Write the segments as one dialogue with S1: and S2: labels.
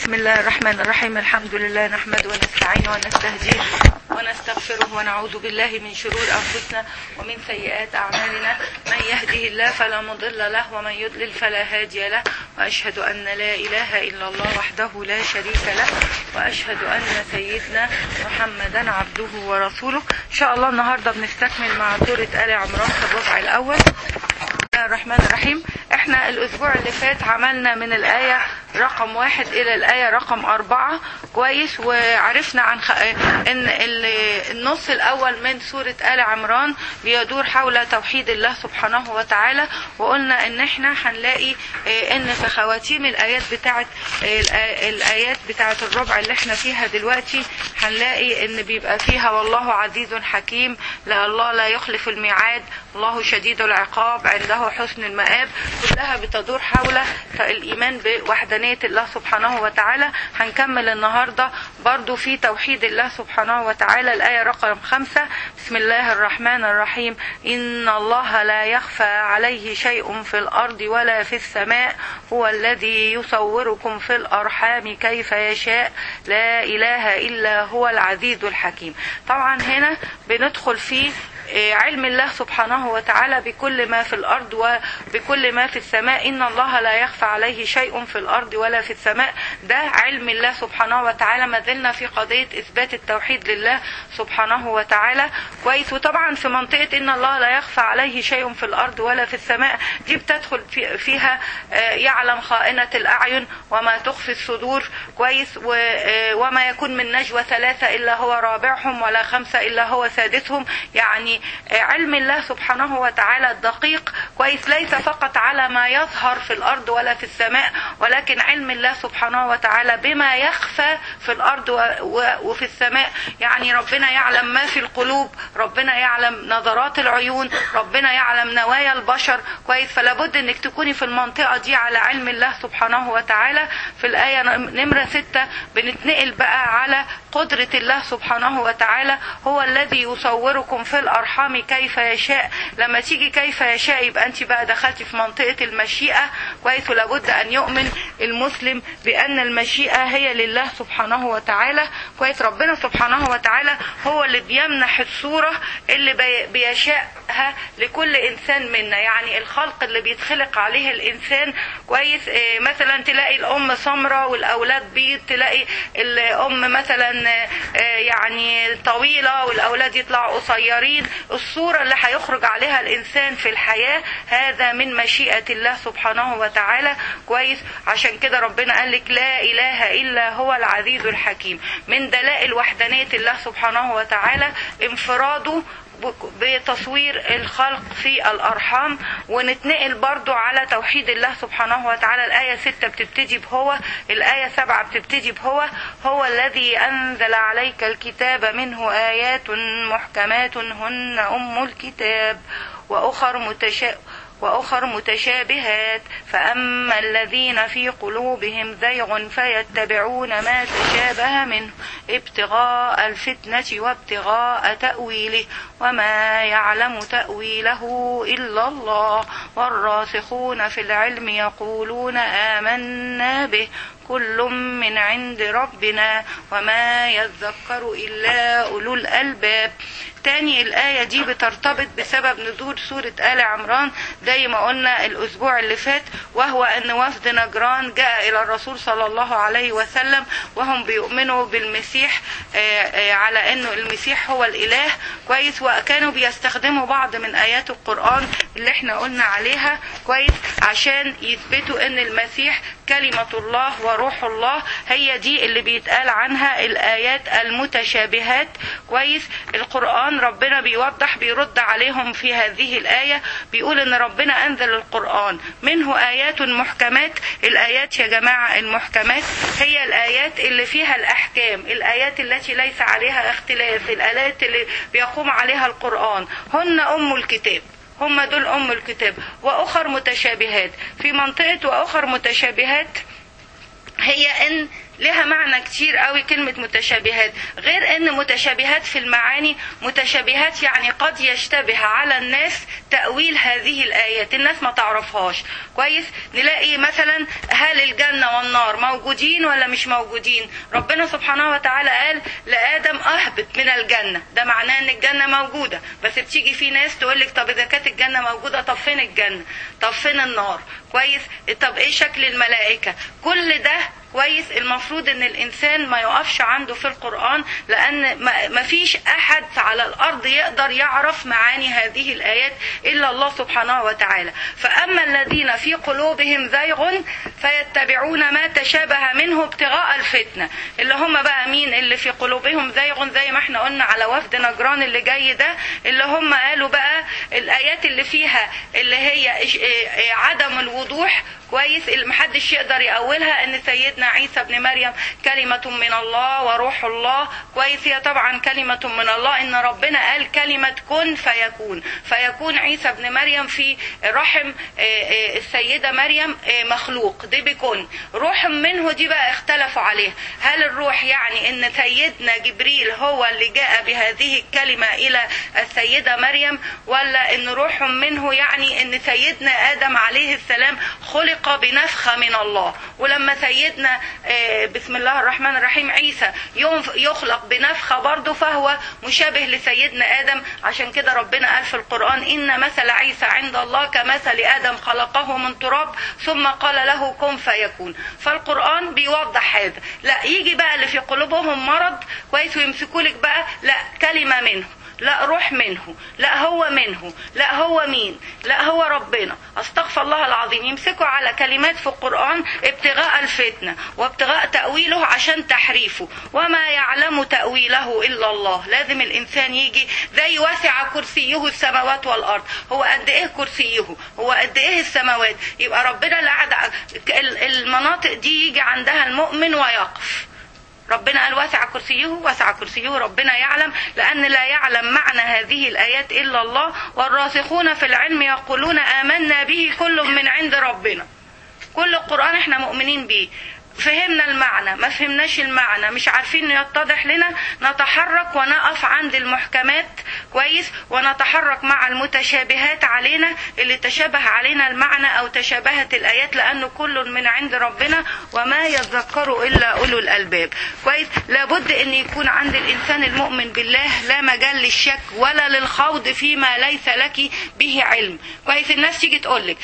S1: بسم الله الرحمن الرحيم الحمد لله نحمده ونستعينه ونستهديه ونستغفره ونعوذ بالله من شرور أنفسنا ومن سيئات أعمالنا من يهده الله فلا مضل له ومن يضلل فلا هادي له وأشهد أن لا إله إلا الله وحده لا شريك له وأشهد أن سيدنا محمدا عبده ورسوله إن شاء الله النهاردة بنستكمل مع سورة آل عمران في الربع الأول بسم الله الرحمن الرحيم احنا الاسبوع اللي فات عملنا من الآية رقم واحد الى الآية رقم اربعة كويس وعرفنا عن خ... ان ال... النص الاول من سورة آل عمران بيدور حول توحيد الله سبحانه وتعالى وقلنا ان احنا هنلاقي اه ان في خواتيم الايات بتاعت اه الايات بتاعت الربع اللي احنا فيها دلوقتي هنلاقي ان بيبقى فيها والله عزيز حكيم لا الله لا يخلف الميعاد الله شديد العقاب عنده حسن المآب كلها بتدور حول الإيمان بوحدانية الله سبحانه وتعالى هنكمل النهاردة برضو في توحيد الله سبحانه وتعالى الآية رقم خمسة بسم الله الرحمن الرحيم إن الله لا يخفى عليه شيء في الأرض ولا في السماء هو الذي يصوركم في الأرحام كيف يشاء لا إله إلا هو العزيز الحكيم طبعا هنا بندخل في علم الله سبحانه وتعالى بكل ما في الأرض وبكل ما في السماء إن الله لا يخفى عليه شيء في الأرض ولا في السماء ده علم الله سبحانه وتعالى ما زلنا في قضية إثبات التوحيد لله سبحانه وتعالى كويس وطبعا في منطقة إن الله لا يخفى عليه شيء في الأرض ولا في السماء دي بتدخل في فيها يعلم خائنة الأعين وما تخفي الصدور كويس وما يكون من نجوى ثلاثة إلا هو رابعهم ولا خمسة إلا هو سادسهم يعني علم الله سبحانه وتعالى الدقيق كويس ليس فقط على ما يظهر في الأرض ولا في السماء ولكن علم الله سبحانه وتعالى بما يخفى في الأرض وفي السماء يعني ربنا يعلم ما في القلوب ربنا يعلم نظرات العيون ربنا يعلم نوايا البشر كويس فلا بد انك تكوني في المنطقة دي على علم الله سبحانه وتعالى في الآية نمرة ستة بنتنقل بقى على قدرة الله سبحانه وتعالى هو الذي يصوركم في الأرحام كيف يشاء لما تيجي كيف يشاء يبقى أنت بقى دخلتي في منطقة المشيئة كويس ولابد أن يؤمن المسلم بأن المشيئة هي لله سبحانه وتعالى كويس ربنا سبحانه وتعالى هو اللي بيمنح الصورة اللي بيشاءها لكل إنسان منا يعني الخلق اللي بيتخلق عليه الإنسان كويس مثلا تلاقي الأم سمرة والأولاد بيض تلاقي الأم مثلا يعني طويلة والأولاد يطلعوا قصيرين الصورة اللي هيخرج عليها الإنسان في الحياة هذا من مشيئة الله سبحانه وتعالى كويس عشان كده ربنا قال لك لا إله إلا هو العزيز الحكيم من دلائل وحدانية الله سبحانه وتعالى انفراده بتصوير الخلق في الأرحام ونتنقل برضو على توحيد الله سبحانه وتعالى الآية ستة بتبتدي بهو الآية سبعة بتبتدي بهو هو الذي أنزل عليك الكتاب منه آيات محكمات هن أم الكتاب وأخر متشابه وأخر متشابهات فأما الذين في قلوبهم زيغ فيتبعون ما تشابه منه ابتغاء الفتنة وابتغاء تأويله وما يعلم تأويله إلا الله والراسخون في العلم يقولون آمنا به كل من عند ربنا وما يذكر إلا أولو الألباب تاني الآية دي بترتبط بسبب نزول سورة آل عمران زي ما قلنا الأسبوع اللي فات وهو أن وفد نجران جاء إلى الرسول صلى الله عليه وسلم وهم بيؤمنوا بالمسيح على أنه المسيح هو الإله كويس وكانوا بيستخدموا بعض من آيات القرآن اللي احنا قلنا عليها كويس عشان يثبتوا أن المسيح كلمة الله وروح الله هي دي اللي بيتقال عنها الآيات المتشابهات كويس القرآن ربنا بيوضح بيرد عليهم في هذه الآية بيقول ان ربنا أنزل القرآن منه آيات محكمات الآيات يا جماعة المحكمات هي الآيات اللي فيها الأحكام الآيات التي ليس عليها اختلاف الآيات اللي بيقوم عليها القرآن هن أم الكتاب هم دول أم الكتاب وأخر متشابهات في منطقة وأخر متشابهات هي أن لها معنى كتير قوي كلمة متشابهات غير ان متشابهات في المعاني متشابهات يعني قد يشتبه على الناس تأويل هذه الآيات الناس ما تعرفهاش كويس نلاقي مثلا هل الجنة والنار موجودين ولا مش موجودين ربنا سبحانه وتعالى قال لآدم أهبط من الجنة ده معناه ان الجنة موجودة بس بتيجي في ناس تقول لك طب إذا كانت الجنة موجودة طب فين الجنة طب فين النار كويس طب ايه شكل الملائكة كل ده كويس المفروض ان الانسان ما يقفش عنده في القرآن لان ما فيش احد على الارض يقدر يعرف معاني هذه الايات الا الله سبحانه وتعالى فاما الذين في قلوبهم زيغ فيتبعون ما تشابه منه ابتغاء الفتنة اللي هم بقى مين اللي في قلوبهم زيغ زي ما احنا قلنا على وفد نجران اللي جاي ده اللي هم قالوا بقى الايات اللي فيها اللي هي عدم الوضوح كويس اللي محدش يقدر يأولها ان سيدنا عيسى ابن مريم كلمة من الله وروح الله كويس هي طبعا كلمة من الله ان ربنا قال كلمة كن فيكون فيكون عيسى ابن مريم في رحم السيدة مريم مخلوق دي بكن روح منه دي بقى اختلفوا عليها هل الروح يعني ان سيدنا جبريل هو اللي جاء بهذه الكلمة الى السيدة مريم ولا ان روح منه يعني ان سيدنا ادم عليه السلام خلق خلق بنفخة من الله ولما سيدنا بسم الله الرحمن الرحيم عيسى يخلق بنفخة برضه فهو مشابه لسيدنا آدم عشان كده ربنا قال في القرآن إن مثل عيسى عند الله كمثل آدم خلقه من تراب ثم قال له كن فيكون فالقرآن بيوضح هذا لا يجي بقى اللي في قلوبهم مرض كويس ويمسكوا لك بقى لا كلمة منه لا روح منه لا هو منه لا هو مين لا هو ربنا استغفر الله العظيم يمسكوا على كلمات في القرآن ابتغاء الفتنة وابتغاء تأويله عشان تحريفه وما يعلم تأويله إلا الله لازم الإنسان يجي زي وسع كرسيه السماوات والأرض هو قد إيه كرسيه هو قد إيه السماوات يبقى ربنا اللي قعد المناطق دي يجي عندها المؤمن ويقف ربنا قال وسع كرسيه وسع كرسيه ربنا يعلم لأن لا يعلم معنى هذه الآيات إلا الله والراسخون في العلم يقولون آمنا به كل من عند ربنا كل القرآن احنا مؤمنين به فهمنا المعنى ما فهمناش المعنى مش عارفين يتضح لنا نتحرك ونقف عند المحكمات كويس ونتحرك مع المتشابهات علينا اللي تشابه علينا المعنى او تشابهت الايات لانه كل من عند ربنا وما يذكر الا اولو الالباب كويس لابد ان يكون عند الانسان المؤمن بالله لا مجال للشك ولا للخوض فيما ليس لك به علم كويس الناس تيجي تقول لك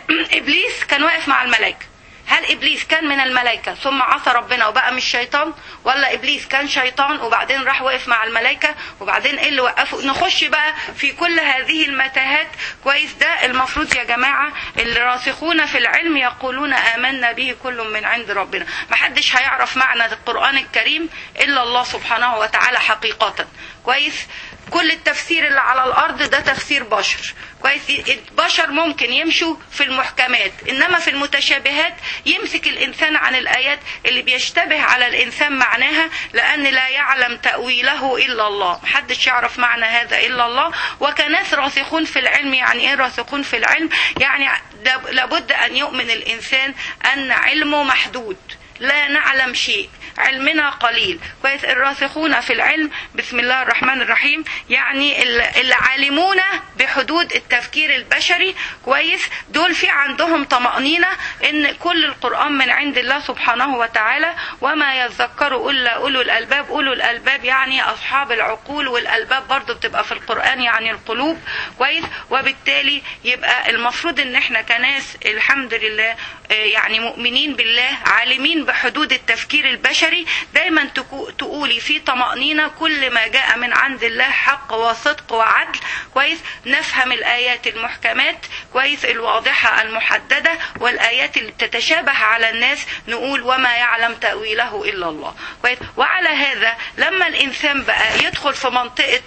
S1: ابليس كان واقف مع الملائكه هل ابليس كان من الملائكه ثم عصى ربنا وبقى مش شيطان ولا ابليس كان شيطان وبعدين راح وقف مع الملائكه وبعدين ايه اللي وقفه نخش بقى في كل هذه المتاهات كويس ده المفروض يا جماعه اللي راسخون في العلم يقولون امنا به كل من عند ربنا محدش هيعرف معنى القران الكريم الا الله سبحانه وتعالى حقيقه كويس كل التفسير اللي على الارض ده تفسير بشر كويس البشر ممكن يمشوا في المحكمات انما في المتشابهات يمسك الانسان عن الايات اللي بيشتبه على الانسان معناها لان لا يعلم تاويله الا الله محدش يعرف معنى هذا الا الله وكناس راسخون في العلم يعني ايه راسخون في العلم يعني لابد ان يؤمن الانسان ان علمه محدود لا نعلم شيء علمنا قليل كويس الراسخون في العلم بسم الله الرحمن الرحيم يعني العالمون بحدود التفكير البشري كويس دول في عندهم طمأنينة ان كل القرآن من عند الله سبحانه وتعالى وما يذكر الا اولو الالباب اولو الالباب يعني اصحاب العقول والالباب برضو بتبقى في القرآن يعني القلوب كويس وبالتالي يبقى المفروض ان احنا كناس الحمد لله يعني مؤمنين بالله عالمين بحدود التفكير البشري دايما تقولي في طمأنينة كل ما جاء من عند الله حق وصدق وعدل كويس نفهم الآيات المحكمات كويس الواضحة المحددة والآيات اللي بتتشابه على الناس نقول وما يعلم تأويله إلا الله كويس وعلى هذا لما الإنسان بقى يدخل في منطقة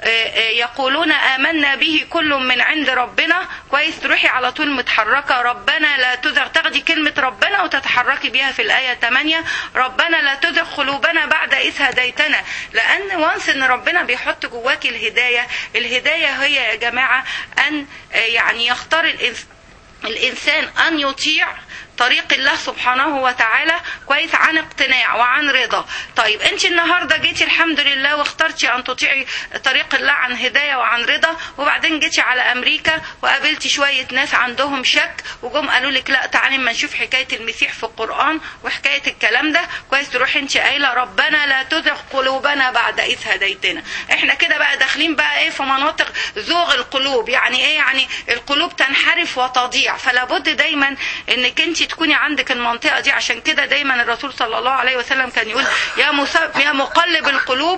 S1: يقولون آمنا به كل من عند ربنا كويس تروحي على طول متحركة ربنا لا تزغ تاخدي كلمة ربنا وتتحركي بيها في الآية 8 ربنا لا تزغ قلوبنا بعد إذ هديتنا لأن وانس إن ربنا بيحط جواكي الهداية الهداية هي يا جماعة أن يعني يختار الإنسان الإنسان أن يطيع طريق الله سبحانه وتعالى كويس عن اقتناع وعن رضا طيب انت النهارده جيتي الحمد لله واخترتي ان تطيعي طريق الله عن هدايه وعن رضا وبعدين جيتي على امريكا وقابلتي شويه ناس عندهم شك وجم قالوا لك لا تعالي ما نشوف حكايه المسيح في القران وحكايه الكلام ده كويس تروحي انت قايله ربنا لا تزغ قلوبنا بعد اذ هديتنا احنا كده بقى داخلين بقى ايه في مناطق زوغ القلوب يعني ايه يعني القلوب تنحرف وتضيع فلا بد دايما انك انت تكوني عندك المنطقه دي عشان كده دايما الرسول صلى الله عليه وسلم كان يقول يا مصاب يا مقلب القلوب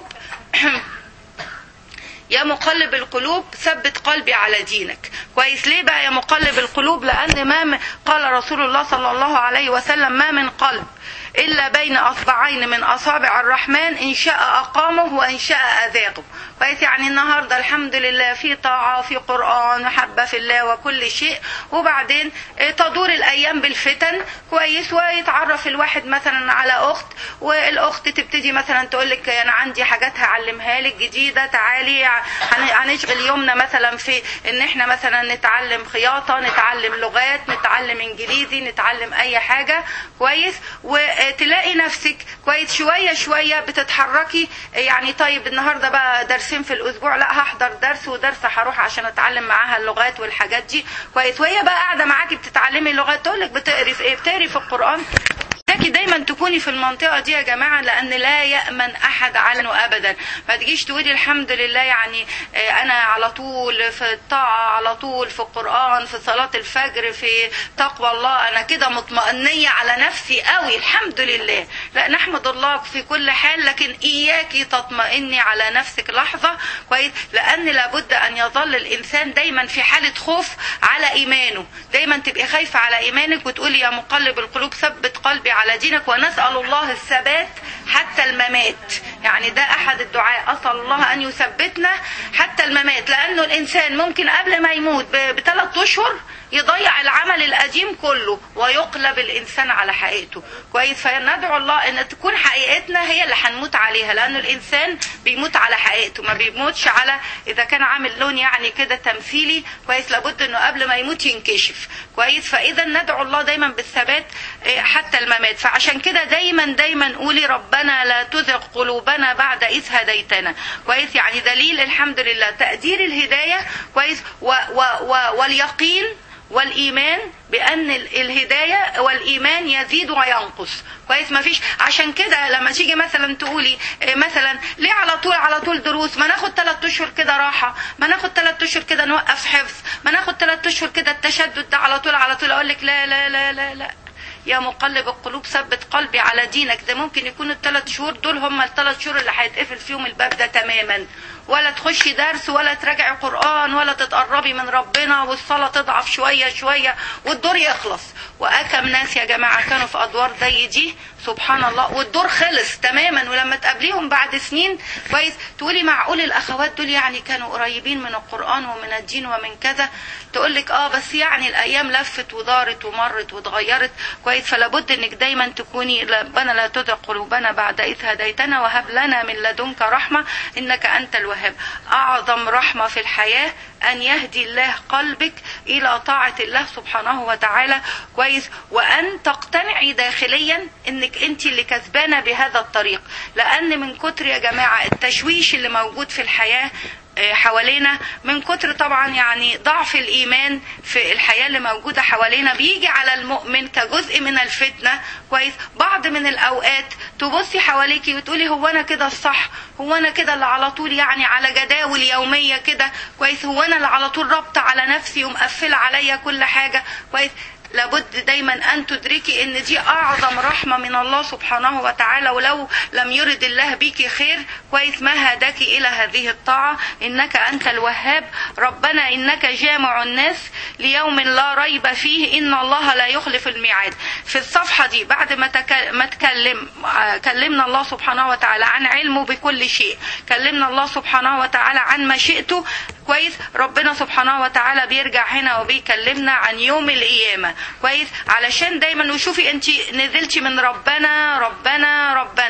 S1: يا مقلب القلوب ثبت قلبي على دينك كويس ليه بقى يا مقلب القلوب لان ما م- قال رسول الله صلى الله عليه وسلم ما من قلب إلا بين أصبعين من أصابع الرحمن إن شاء أقامه وإن شاء أذاقه كويس يعني النهاردة الحمد لله في طاعة وفي قرآن محبة في الله وكل شيء وبعدين آه، تدور الأيام بالفتن كويس ويتعرف الواحد مثلا على أخت والأخت تبتدي مثلا تقول لك أنا عندي حاجات هعلمها لك جديدة تعالي هن- هنشغل يومنا مثلا في إن إحنا مثلا نتعلم خياطة نتعلم لغات نتعلم إنجليزي نتعلم أي حاجة كويس وتلاقي نفسك كويس شوية شوية بتتحركي يعني طيب النهاردة بقى درسين في الأسبوع لا هحضر درس ودرس هروح عشان أتعلم معاها اللغات والحاجات دي كويس وهي بقى قاعدة معاكي بتتعلمي اللغات تقول لك بتقري في إيه بتقري في القرآن محتاجي دايما تكوني في المنطقة دي يا جماعة لأن لا يأمن أحد عنه أبدا ما تجيش تقولي الحمد لله يعني آه، أنا على طول في الطاعة على طول في القرآن في صلاة الفجر في تقوى الله أنا كده مطمئنية على نفسي قوي الحمد لله لا نحمد الله في كل حال لكن إياكي تطمئني على نفسك لحظة كويس لأن لابد أن يظل الإنسان دايما في حالة خوف على إيمانه دايما تبقي خايفة على إيمانك وتقولي يا مقلب القلوب ثبت قلبي على دينك ونسأل الله الثبات حتى الممات يعني ده أحد الدعاء أسأل الله أن يثبتنا حتى الممات لأنه الإنسان ممكن قبل ما يموت ب- بثلاث أشهر يضيع العمل القديم كله ويقلب الإنسان على حقيقته كويس فندعو الله أن تكون حقيقتنا هي اللي هنموت عليها لأنه الإنسان بيموت على حقيقته ما بيموتش على إذا كان عامل لون يعني كده تمثيلي كويس لابد أنه قبل ما يموت ينكشف كويس فإذا ندعو الله دايما بالثبات إيه، حتى الممات فعشان كده دايما دايما قولي ربنا لا تزغ قلوبنا بعد إذ هديتنا كويس يعني دليل الحمد لله تقدير الهداية كويس و و و واليقين والايمان بان ال- الهدايه والايمان يزيد وينقص كويس ما فيش عشان كده لما تيجي مثلا تقولي إيه مثلا ليه على طول على طول دروس ما ناخد ثلاث اشهر كده راحه ما ناخد ثلاث اشهر كده نوقف حفظ ما ناخد ثلاث اشهر كده التشدد ده على طول على طول اقول لك لا لا لا لا لا يا مقلب القلوب ثبت قلبي على دينك ده ممكن يكون الثلاث شهور دول هم الثلاث شهور اللي هيتقفل فيهم الباب ده تماما ولا تخشي درس ولا تراجعي قرآن ولا تتقربي من ربنا والصلاة تضعف شوية شوية والدور يخلص وأكم ناس يا جماعة كانوا في أدوار زي دي سبحان الله والدور خلص تماما ولما تقابليهم بعد سنين كويس تقولي معقول الأخوات دول يعني كانوا قريبين من القرآن ومن الدين ومن كذا تقول لك اه بس يعني الأيام لفت ودارت ومرت واتغيرت كويس فلا بد انك دايما تكوني ربنا لا تزغ قلوبنا بعد إذ هديتنا وهب لنا من لدنك رحمة إنك أنت الوهاب أعظم رحمة في الحياة أن يهدي الله قلبك إلى طاعة الله سبحانه وتعالى كويس وأن تقتنعي داخليا إنك أنت اللي كسبانة بهذا الطريق لأن من كتر يا جماعة التشويش اللي موجود في الحياة آه، حوالينا من كتر طبعا يعني ضعف الايمان في الحياه اللي موجوده حوالينا بيجي على المؤمن كجزء من الفتنه كويس بعض من الاوقات تبصي حواليكي وتقولي هو انا كده الصح هو انا كده اللي على طول يعني على جداول يوميه كده كويس هو انا اللي على طول رابطه على نفسي ومقفله عليا كل حاجه كويس لابد دايما ان تدركي ان دي اعظم رحمه من الله سبحانه وتعالى ولو لم يرد الله بيكي خير كويس ما هداك الى هذه الطاعه انك انت الوهاب ربنا انك جامع الناس ليوم لا ريب فيه ان الله لا يخلف الميعاد في الصفحه دي بعد ما تك... ما تكلم آه، كلمنا الله سبحانه وتعالى عن علمه بكل شيء كلمنا الله سبحانه وتعالى عن مشيئته كويس ربنا سبحانه وتعالى بيرجع هنا وبيكلمنا عن يوم القيامة كويس علشان دايما وشوفي انت نزلتي من ربنا ربنا ربنا الاول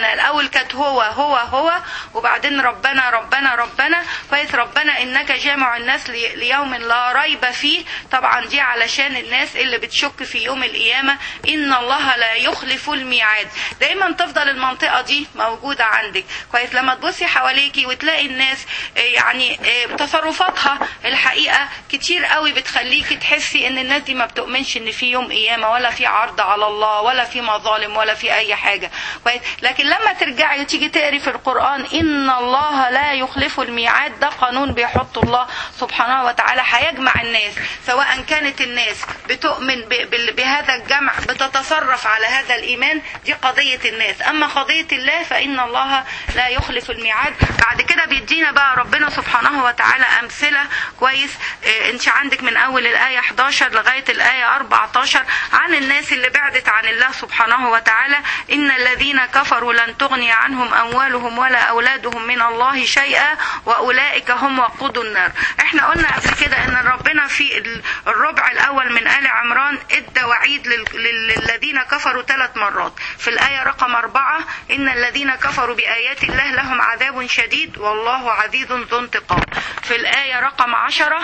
S1: الاول كانت هو هو هو وبعدين ربنا ربنا ربنا كويس ربنا انك جامع الناس لي- ليوم لا ريب فيه طبعا دي علشان الناس اللي بتشك في يوم القيامه ان الله لا يخلف الميعاد دايما تفضل المنطقه دي موجوده عندك كويس لما تبصي حواليكي وتلاقي الناس آه، يعني آه، تصرفاتها الحقيقه كتير قوي بتخليكي تحسي ان الناس دي ما بتؤمنش ان في يوم قيامه ولا في عرض على الله ولا في مظالم ولا في اي حاجه كويس لكن لما ترجعي وتيجي تقري في القران ان الله لا يخلف الميعاد ده قانون بيحطه الله سبحانه وتعالى هيجمع الناس سواء كانت الناس بتؤمن ب- بال- بهذا الجمع بتتصرف على هذا الايمان دي قضيه الناس اما قضيه الله فان الله لا يخلف الميعاد بعد كده بيدينا بقى ربنا سبحانه وتعالى امثله كويس آه، انت عندك من اول الايه 11 لغايه الايه 14 عن الناس اللي بعدت عن الله سبحانه وتعالى ان الذين كفروا لن تغني عنهم اموالهم ولا اولادهم من الله شيئا واولئك هم وقود النار احنا قلنا قبل كده ان ربنا في ال- الربع الاول من ال عمران ادى وعيد لل- لل- للذين كفروا ثلاث مرات في الايه رقم أربعة ان الذين كفروا بايات الله لهم عذاب شديد والله عزيز ذو انتقام في الايه رقم عشرة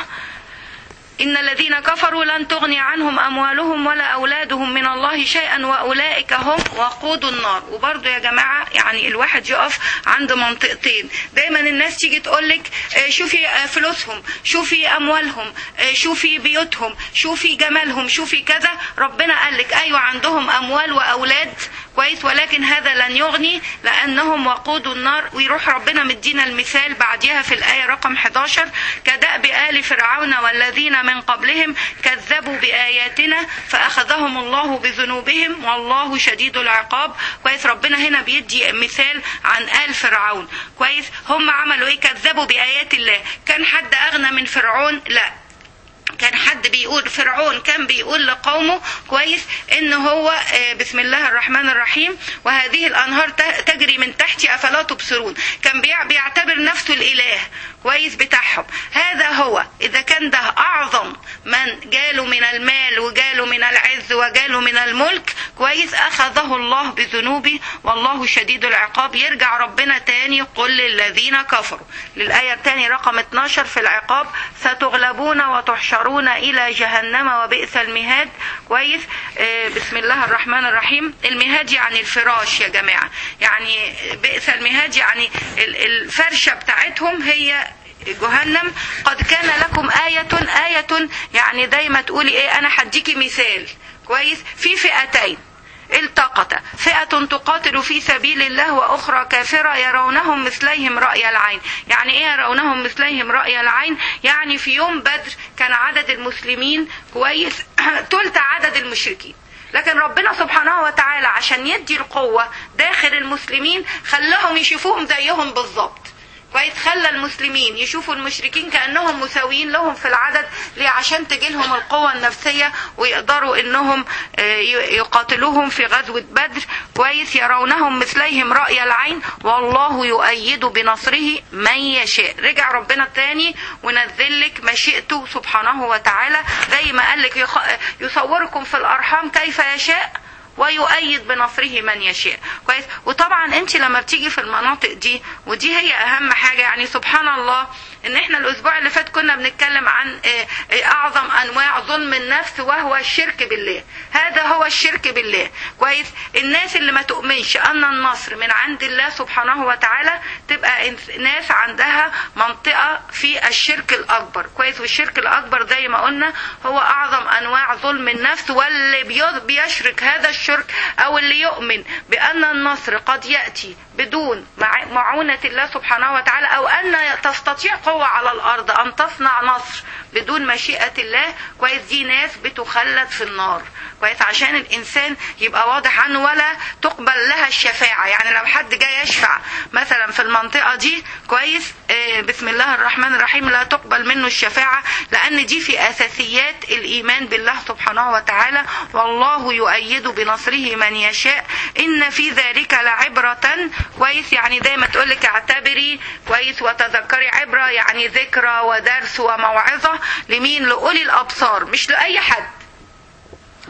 S1: إن الذين كفروا لن تغني عنهم أموالهم ولا أولادهم من الله شيئا وأولئك هم وقود النار وبرضه يا جماعة يعني الواحد يقف عند منطقتين دايما الناس تيجي تقولك آه، شوفي آه، فلوسهم شوفي أموالهم آه، شوفي بيوتهم شوفي جمالهم شوفي كذا ربنا قالك أيوة عندهم أموال وأولاد كويس ولكن هذا لن يغني لأنهم وقود النار ويروح ربنا مدينا المثال بعديها في الآية رقم 11 كدأب آل فرعون والذين من قبلهم كذبوا بآياتنا فأخذهم الله بذنوبهم والله شديد العقاب كويس ربنا هنا بيدي مثال عن آل فرعون كويس هم عملوا ايه كذبوا بآيات الله كان حد أغنى من فرعون لا كان حد بيقول فرعون كان بيقول لقومه كويس ان هو آه، بسم الله الرحمن الرحيم وهذه الانهار ت- تجري من تحتي افلا تبصرون كان بيع- بيعتبر نفسه الاله كويس بتاعهم هذا هو اذا كان ده اعظم من جاله من المال وجاله من العز وجاله من الملك كويس اخذه الله بذنوبه والله شديد العقاب يرجع ربنا تاني قل للذين كفروا للايه الثانيه رقم 12 في العقاب ستغلبون وتحشرون الى جهنم وبئس المهاد كويس آه، بسم الله الرحمن الرحيم المهاد يعني الفراش يا جماعه يعني بئس المهاد يعني ال- الفرشه بتاعتهم هي جهنم قد كان لكم آية آية يعني دايما تقولي ايه انا هديكي مثال كويس في فئتين التقط فئة تقاتل في سبيل الله وأخرى كافرة يرونهم مثليهم رأي العين يعني إيه يرونهم مثليهم رأي العين يعني في يوم بدر كان عدد المسلمين كويس تلت عدد المشركين لكن ربنا سبحانه وتعالى عشان يدي القوة داخل المسلمين خلاهم يشوفوهم زيهم بالظبط كويس خلى المسلمين يشوفوا المشركين كانهم مساويين لهم في العدد ليه عشان تجيلهم القوه النفسيه ويقدروا انهم آه، ي- يقاتلوهم في غزوه بدر كويس يرونهم مثليهم راي العين والله يؤيد بنصره من يشاء رجع ربنا تاني ونزل لك مشيئته سبحانه وتعالى زي ما قال لك يخ- يصوركم في الارحام كيف يشاء ويؤيد بنصره من يشاء كويس وطبعا انت لما بتيجي في المناطق دي ودي هي اهم حاجه يعني سبحان الله ان احنا الاسبوع اللي فات كنا بنتكلم عن آه، آه، اعظم انواع ظلم النفس وهو الشرك بالله هذا هو الشرك بالله كويس الناس اللي ما تؤمنش ان النصر من عند الله سبحانه وتعالى تبقى إنس- ناس عندها منطقه في الشرك الاكبر كويس والشرك الاكبر زي ما قلنا هو اعظم انواع ظلم النفس واللي بي- بيشرك هذا الشرك او اللي يؤمن بان النصر قد ياتي بدون مع- معونه الله سبحانه وتعالى او ان تستطيع قوه على الارض ان تصنع نصر بدون مشيئه الله كويس دي ناس بتخلد في النار كويس عشان الانسان يبقى واضح عنه ولا تقبل لها الشفاعه يعني لو حد جاي يشفع مثلا في المنطقه دي كويس آه، بسم الله الرحمن الرحيم لا تقبل منه الشفاعه لان دي في اساسيات الايمان بالله سبحانه وتعالى والله يؤيد بنصره من يشاء ان في ذلك لعبره كويس يعني دايما تقول لك اعتبري كويس وتذكري عبره يعني ذكرى ودرس وموعظه لمين لاولي الابصار مش لاي حد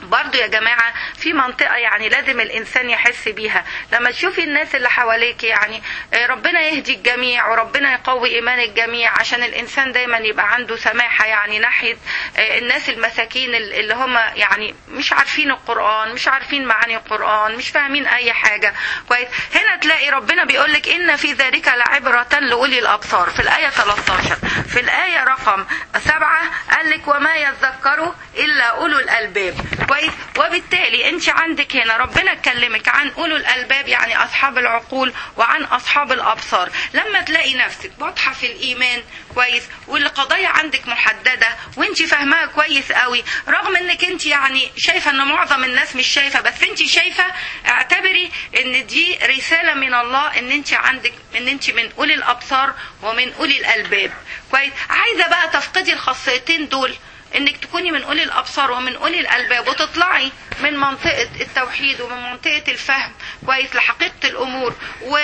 S1: برضو يا جماعة في منطقة يعني لازم الإنسان يحس بيها لما تشوفي الناس اللي حواليك يعني آه، ربنا يهدي الجميع وربنا يقوي إيمان الجميع عشان الإنسان دايما يبقى عنده سماحة يعني ناحية آه، الناس المساكين ال- اللي هم يعني مش عارفين القرآن مش عارفين معاني القرآن مش فاهمين أي حاجة كويس هنا تلاقي ربنا بيقول لك إن في ذلك لعبرة لأولي الأبصار في الآية 13 في الآية رقم سبعة قال لك وما يذكروا إلا أولو الألباب كويس وبالتالي أنت عندك هنا ربنا اتكلمك عن أولو الألباب يعني أصحاب العقول وعن أصحاب الأبصار لما تلاقي نفسك واضحة في الإيمان كويس والقضايا عندك محددة وانت فاهماها كويس قوي رغم انك انت يعني شايفة ان معظم الناس مش شايفة بس انت شايفة اعتبري ان دي رسالة من الله ان انت عندك ان انت من اولي الابصار ومن اولي الالباب كويس عايزة بقى تفقدي الخاصيتين دول انك تكوني من اولي الابصار ومن اولي الالباب وتطلعي من منطقه التوحيد ومن منطقه الفهم كويس لحقيقه الامور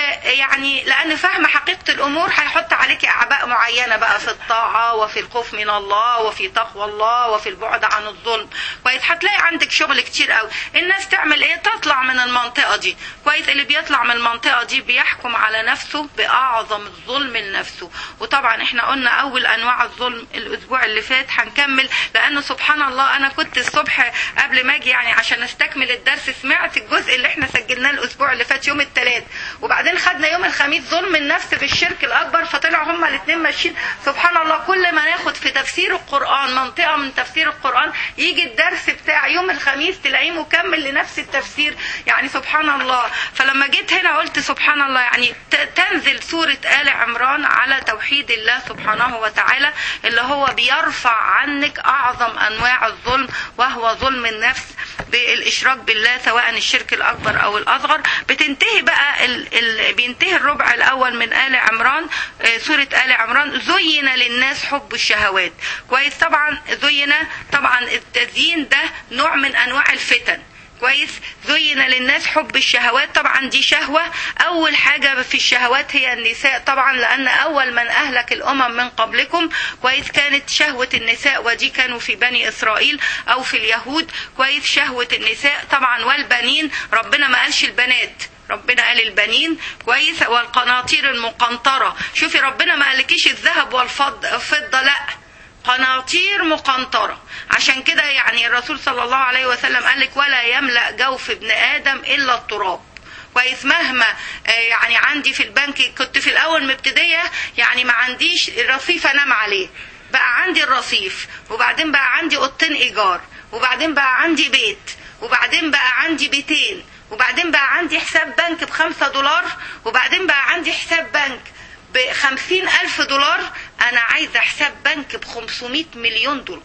S1: ويعني لان فهم حقيقه الامور هيحط عليكي اعباء معينه بقى في الطاعه وفي الخوف من الله وفي تقوى الله وفي البعد عن الظلم كويس هتلاقي عندك شغل كتير قوي الناس تعمل ايه تطلع من المنطقه دي كويس اللي بيطلع من المنطقه دي بيحكم على نفسه باعظم الظلم لنفسه وطبعا احنا قلنا اول انواع الظلم الاسبوع اللي فات هنكمل لانه سبحان الله انا كنت الصبح قبل ما اجي يعني عشان استكمل الدرس سمعت الجزء اللي احنا سجلناه الاسبوع اللي فات يوم الثلاث وبعدين خدنا يوم الخميس ظلم النفس بالشرك الاكبر فطلع هما الاثنين ماشيين سبحان الله كل ما ناخد في تفسير القران منطقه من تفسير القران يجي الدرس بتاع يوم الخميس تلاقيه مكمل لنفس التفسير يعني سبحان الله فلما جيت هنا قلت سبحان الله يعني ت- تنزل سوره ال عمران على توحيد الله سبحانه وتعالى اللي هو بيرفع عنك اعظم انواع الظلم وهو ظلم النفس بالاشراك بالله سواء الشرك الاكبر او الاصغر بتنتهي بقى ال... ال... بينتهي الربع الاول من ال عمران آه، سوره ال عمران زين للناس حب الشهوات كويس طبعا زين طبعا التزيين ده نوع من انواع الفتن كويس زين للناس حب الشهوات طبعا دي شهوة أول حاجة في الشهوات هي النساء طبعا لأن أول من أهلك الأمم من قبلكم كويس كانت شهوة النساء ودي كانوا في بني إسرائيل أو في اليهود كويس شهوة النساء طبعا والبنين ربنا ما قالش البنات ربنا قال البنين كويس والقناطير المقنطرة شوفي ربنا ما قالكيش الذهب والفضة الفضة لأ قناطير مقنطرة عشان كده يعني الرسول صلى الله عليه وسلم قال لك ولا يملأ جوف ابن آدم إلا التراب كويس مهما آه، يعني عندي في البنك كنت في الأول مبتدية يعني ما عنديش رصيف أنام عليه بقى عندي الرصيف وبعدين بقى عندي أوضتين إيجار وبعدين بقى عندي بيت وبعدين بقى عندي بيتين وبعدين بقى عندي حساب بنك بخمسة دولار وبعدين بقى عندي حساب بنك بخمسين ألف دولار أنا عايزة حساب بنك بخمسمائة مليون دولار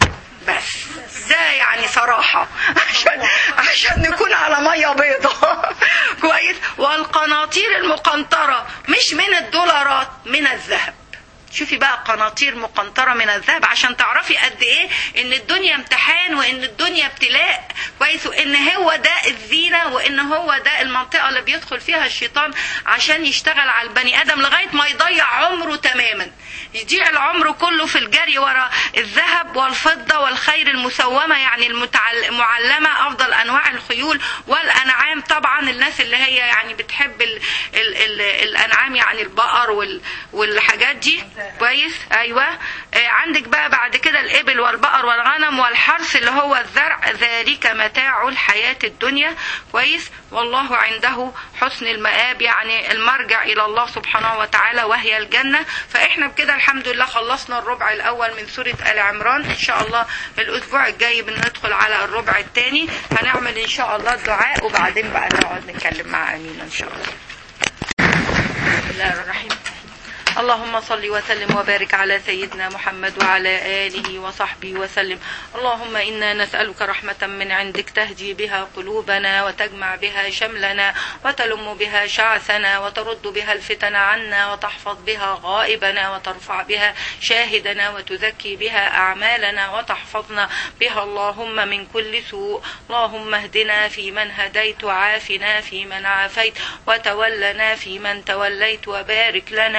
S1: بس ده يعني صراحة عشان عشان نكون على مية بيضة كويس والقناطير المقنطرة مش من الدولارات من الذهب شوفي بقى قناطير مقنطرة من الذهب عشان تعرفي قد ايه ان الدنيا امتحان وان الدنيا ابتلاء كويس وان هو ده الزينة وان هو ده المنطقة اللي بيدخل فيها الشيطان عشان يشتغل على البني ادم لغاية ما يضيع عمره تماما يضيع العمر كله في الجري ورا الذهب والفضة والخير المسومة يعني المتعل- المعلمة افضل انواع الخيول والانعام طبعا الناس اللي هي يعني بتحب ال ال ال الانعام يعني البقر وال والحاجات دي كويس ايوه آه، عندك بقى بعد كده الابل والبقر والغنم والحرث اللي هو الزرع ذلك متاع الحياة الدنيا كويس والله عنده حسن المآب يعني المرجع الى الله سبحانه وتعالى وهي الجنة فاحنا بكده الحمد لله خلصنا الربع الاول من سورة آل عمران ان شاء الله الاسبوع الجاي بندخل على الربع الثاني هنعمل ان شاء الله الدعاء وبعدين بقى نقعد نتكلم مع امين ان شاء الله بسم الله الرحمن الرحيم اللهم صل وسلم وبارك على سيدنا محمد وعلى آله وصحبه وسلم اللهم إنا نسألك رحمة من عندك تهدي بها قلوبنا وتجمع بها شملنا وتلم بها شعثنا وترد بها الفتن عنا وتحفظ بها غائبنا وترفع بها شاهدنا وتزكي بها أعمالنا وتحفظنا بها اللهم من كل سوء اللهم اهدنا في من هديت وعافنا في من عافيت وتولنا في من توليت وبارك لنا فيما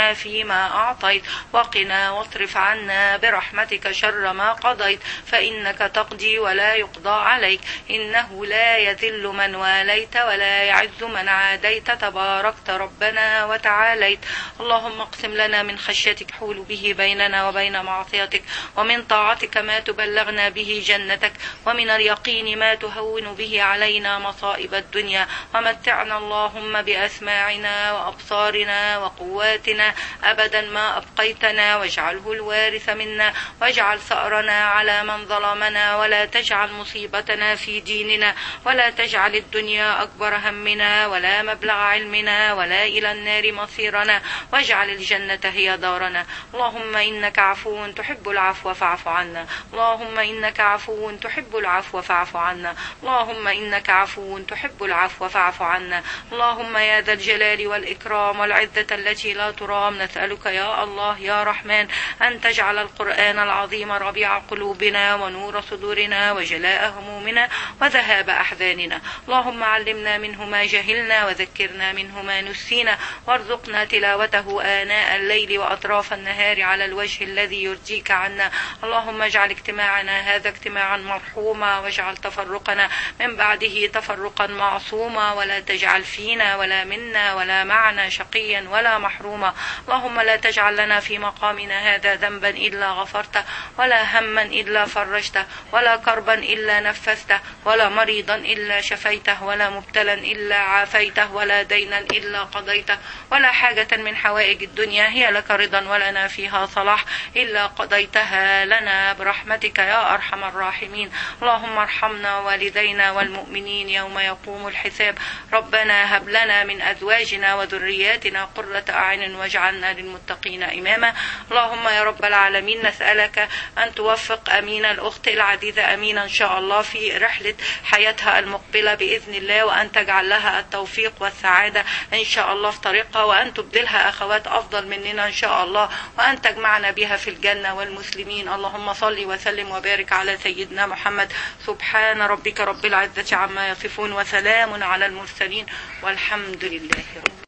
S1: فيما أعطيت وقنا واصرف عنا برحمتك شر ما قضيت فإنك تقضي ولا يقضى عليك إنه لا يذل من واليت ولا يعز من عاديت تباركت ربنا وتعاليت اللهم اقسم لنا من خشيتك حول به بيننا وبين معصيتك ومن طاعتك ما تبلغنا به جنتك ومن اليقين ما تهون به علينا مصائب الدنيا ومتعنا اللهم بأسماعنا وأبصارنا وقواتنا أبدا ما أبقيتنا واجعله الوارث منا واجعل ثأرنا على من ظلمنا ولا تجعل مصيبتنا في ديننا ولا تجعل الدنيا أكبر همنا ولا مبلغ علمنا ولا إلى النار مصيرنا واجعل الجنة هي دارنا اللهم إنك عفو تحب العفو فاعف عنا اللهم إنك عفو تحب العفو فاعف عنا اللهم إنك عفو تحب العفو فاعف عنا اللهم يا ذا الجلال والإكرام والعزة التي لا ترام نسألك يا الله يا رحمن أن تجعل القرآن العظيم ربيع قلوبنا ونور صدورنا وجلاء همومنا وذهاب أحزاننا اللهم علمنا منه ما جهلنا وذكرنا منه ما نسينا وارزقنا تلاوته آناء الليل وأطراف النهار على الوجه الذي يرجيك عنا اللهم اجعل اجتماعنا هذا اجتماعا مرحوما واجعل تفرقنا من بعده تفرقا معصوما ولا تجعل فينا ولا منا ولا معنا شقيا ولا محروما اللهم لا تجعل لنا في مقامنا هذا ذنبا إلا غفرته ولا هما إلا فرجته ولا كربا إلا نفسته ولا مريضا إلا شفيته ولا مبتلا إلا عافيته ولا دينا إلا قضيته ولا حاجة من حوائج الدنيا هي لك رضا ولنا فيها صلاح إلا قضيتها لنا برحمتك يا أرحم الراحمين اللهم ارحمنا والدينا والمؤمنين يوم يقوم الحساب ربنا هب لنا من أزواجنا وذرياتنا قرة أعين واجعلنا للمتقين إماما اللهم يا رب العالمين نسألك أن توفق أمين الأخت العزيزة أمينة إن شاء الله في رحلة حياتها المقبلة بإذن الله وأن تجعل لها التوفيق والسعادة إن شاء الله في طريقها وأن تبدلها أخوات أفضل مننا إن شاء الله وأن تجمعنا بها في الجنة والمسلمين اللهم صل وسلم وبارك على سيدنا محمد سبحان ربك رب العزة عما يصفون وسلام على المرسلين والحمد لله رب